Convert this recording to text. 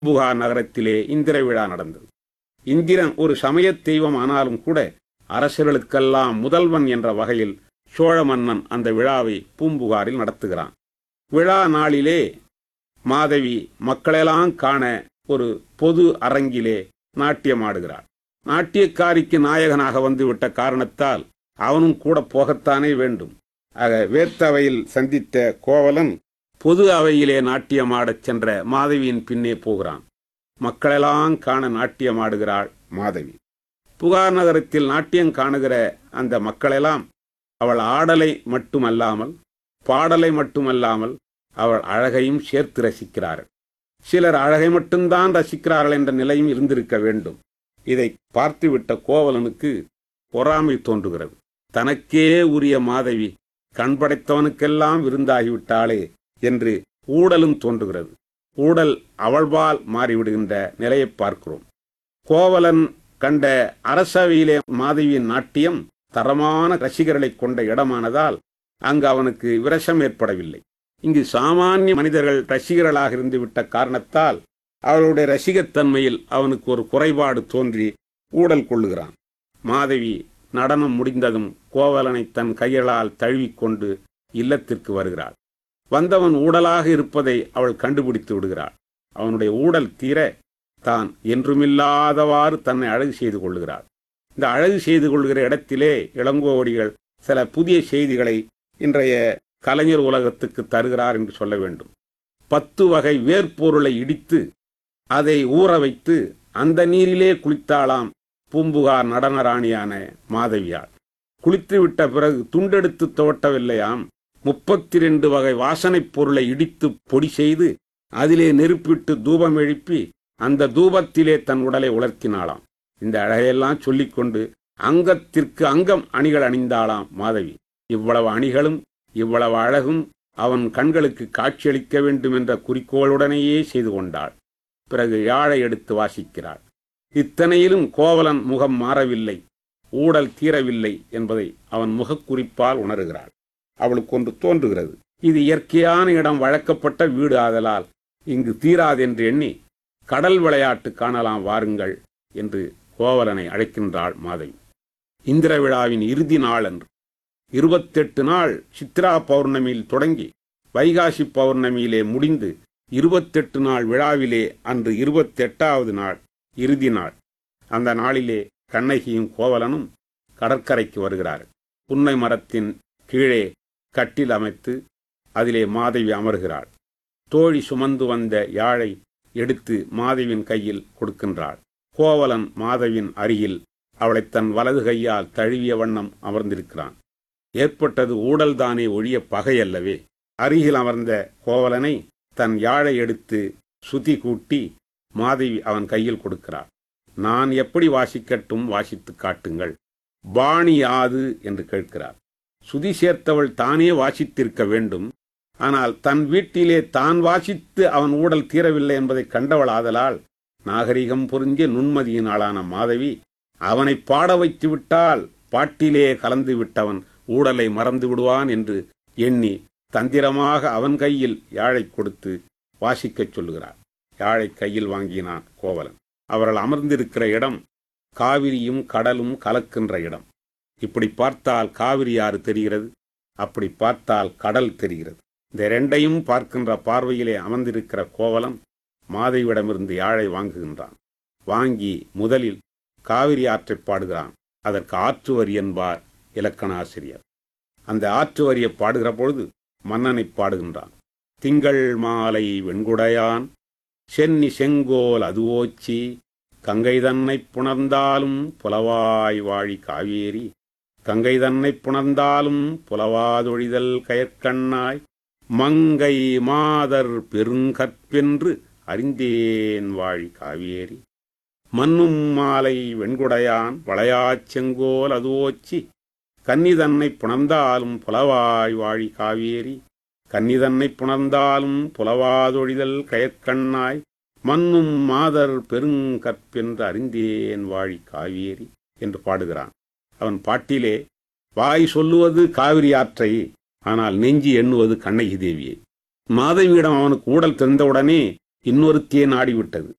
புகார் நகரத்திலே இந்திர விழா நடந்தது இந்திரன் ஒரு சமயத் தெய்வம் ஆனாலும் கூட அரசர்களுக்கெல்லாம் முதல்வன் என்ற வகையில் சோழ மன்னன் அந்த விழாவை பூம்புகாரில் நடத்துகிறான் விழா நாளிலே மாதவி மக்களெல்லாம் காண ஒரு பொது அரங்கிலே நாட்டியமாடுகிறாள் நாட்டியக்காரிக்கு நாயகனாக வந்துவிட்ட காரணத்தால் அவனும் கூட போகத்தானே வேண்டும் ஆக வேத்தவையில் சந்தித்த கோவலன் பொது அவையிலே நாட்டியமாடச் சென்ற மாதவியின் பின்னே போகிறான் மக்களெல்லாம் காண நாட்டியமாடுகிறாள் மாதவி புகார் நகரத்தில் நாட்டியம் காணுகிற அந்த மக்களெல்லாம் அவள் ஆடலை மட்டுமல்லாமல் பாடலை மட்டுமல்லாமல் அவள் அழகையும் சேர்த்து ரசிக்கிறார்கள் சிலர் அழகை மட்டும்தான் ரசிக்கிறார்கள் என்ற நிலையும் இருந்திருக்க வேண்டும் இதை பார்த்துவிட்ட கோவலனுக்கு பொறாமை தோன்றுகிறது தனக்கே உரிய மாதவி கண்படைத்தவனுக்கெல்லாம் விருந்தாகிவிட்டாளே என்று ஊடலும் தோன்றுகிறது ஊடல் அவள்பால் மாறிவிடுகின்ற நிலையை பார்க்கிறோம் கோவலன் கண்ட அரசவையிலே மாதவியின் நாட்டியம் தரமான ரசிகர்களைக் கொண்ட இடமானதால் அங்கு அவனுக்கு விரசம் ஏற்படவில்லை இங்கு சாமானிய மனிதர்கள் ரசிகர்களாக இருந்து விட்ட காரணத்தால் அவர்களுடைய ரசிகத்தன்மையில் அவனுக்கு ஒரு குறைபாடு தோன்றி ஊடல் கொள்ளுகிறான் மாதவி நடனம் முடிந்ததும் கோவலனை தன் கைகளால் தழுவிக்கொண்டு இல்லத்திற்கு வருகிறாள் வந்தவன் ஊடலாக இருப்பதை அவள் கண்டுபிடித்து விடுகிறாள் அவனுடைய ஊடல் தீர தான் என்றுமில்லாதவாறு தன்னை அழகு செய்து கொள்ளுகிறாள் இந்த அழகு செய்து கொள்கிற இடத்திலே இளங்கோவடிகள் சில புதிய செய்திகளை இன்றைய கலைஞர் உலகத்துக்கு தருகிறார் என்று சொல்ல வேண்டும் பத்து வகை வேர்ப்பொருளை இடித்து அதை ஊற வைத்து அந்த நீரிலே குளித்தாளாம் பூம்புகார் நடனராணியான மாதவியாள் குளித்துவிட்ட பிறகு துண்டெடுத்து துவட்டவில்லையாம் முப்பத்தி ரெண்டு வகை வாசனைப் பொருளை இடித்து பொடி செய்து அதிலே நெருப்பிட்டு தூபம் எழுப்பி அந்த தூபத்திலே தன் உடலை உலர்த்தினாளாம் இந்த அழகையெல்லாம் சொல்லிக்கொண்டு அங்கத்திற்கு அங்கம் அணிகள் அணிந்தாளாம் மாதவி இவ்வளவு அணிகளும் இவ்வளவு அழகும் அவன் கண்களுக்கு காட்சியளிக்க வேண்டும் என்ற குறிக்கோளுடனேயே செய்து கொண்டாள் பிறகு யாழை எடுத்து வாசிக்கிறாள் இத்தனையிலும் கோவலன் முகம் மாறவில்லை ஊடல் தீரவில்லை என்பதை அவன் முகக்குறிப்பால் உணர்கிறாள் அவளுக்கு ஒன்று தோன்றுகிறது இது இயற்கையான இடம் வழக்கப்பட்ட வீடு ஆதலால் இங்கு தீராதென்று எண்ணி கடல் விளையாட்டு காணலாம் வாருங்கள் என்று கோவலனை அழைக்கின்றாள் மாதவி இந்திர விழாவின் இறுதி நாள் அன்று இருபத்தெட்டு நாள் சித்ரா பௌர்ணமியில் தொடங்கி வைகாசி பௌர்ணமியிலே முடிந்து இருபத்தெட்டு நாள் விழாவிலே அன்று இருபத்தெட்டாவது நாள் இறுதி நாள் அந்த நாளிலே கண்ணகியும் கோவலனும் கடற்கரைக்கு வருகிறார்கள் புன்னை மரத்தின் கீழே கட்டில் அமைத்து அதிலே மாதவி அமர்கிறாள் தோழி சுமந்து வந்த யாழை எடுத்து மாதவியின் கையில் கொடுக்கின்றாள் கோவலன் மாதவியின் அருகில் அவளை தன் வலது கையால் தழுவிய வண்ணம் அமர்ந்திருக்கிறான் ஏற்பட்டது ஊடல்தானே ஒழிய பகை அல்லவே அருகில் அமர்ந்த கோவலனை தன் யாழை எடுத்து சுதி கூட்டி மாதவி அவன் கையில் கொடுக்கிறாள் நான் எப்படி வாசிக்கட்டும் வாசித்து காட்டுங்கள் பாணி யாது என்று கேட்கிறார் சுதி சேர்த்தவள் தானே வாசித்திருக்க வேண்டும் ஆனால் தன் வீட்டிலே தான் வாசித்து அவன் ஊடல் தீரவில்லை என்பதை கண்டவள் ஆதலால் நாகரிகம் புரிஞ்ச நுண்மதியின் ஆளான மாதவி அவனை பாட வைத்து விட்டால் பாட்டிலே கலந்து விட்டவன் ஊடலை மறந்து விடுவான் என்று எண்ணி தந்திரமாக அவன் கையில் யாழை கொடுத்து வாசிக்கச் சொல்லுகிறார் யாழை கையில் வாங்கினான் கோவலன் அவர்கள் அமர்ந்திருக்கிற இடம் காவிரியும் கடலும் கலக்கின்ற இடம் இப்படி பார்த்தால் காவிரி ஆறு தெரிகிறது அப்படி பார்த்தால் கடல் தெரிகிறது இந்த இரண்டையும் பார்க்கின்ற பார்வையிலே அமர்ந்திருக்கிற கோவலன் மாதவியிடமிருந்து யாழை வாங்குகின்றான் வாங்கி முதலில் காவிரி ஆற்றை பாடுகிறான் அதற்கு ஆற்று வரி என்பார் இலக்கண ஆசிரியர் அந்த ஆற்று வரியை பாடுகிற பொழுது மன்னனை பாடுகின்றான் திங்கள் மாலை வெண்குடையான் சென்னி செங்கோல் அதுவோச்சி கங்கை தன்னை புணர்ந்தாலும் புலவாய் வாழி காவேரி கங்கை தன்னை புணர்ந்தாலும் புலவாதொழிதல் கயற்கண்ணாய் மங்கை மாதர் பெருங்கற்பென்று அறிந்தேன் வாழி காவேரி மன்னும் மாலை வெண்குடையான் வளையாச் செங்கோல் அதுவோச்சி கன்னி தன்னை புணர்ந்தாலும் புலவாய் வாழி காவேரி கன்னி தன்னை புணர்ந்தாலும் புலவாதொழிதல் கயற்கண்ணாய் மன்னும் மாதர் பெருங்கற்பென்று அறிந்தேன் வாழி காவேரி என்று பாடுகிறான் அவன் பாட்டிலே வாய் சொல்லுவது காவிரி ஆற்றை ஆனால் நெஞ்சி எண்ணுவது கண்ணகி தேவியை மாதவியிடம் அவனுக்கு ஊடல் தெரிந்தவுடனே இன்னொருத்தியே நாடிவிட்டது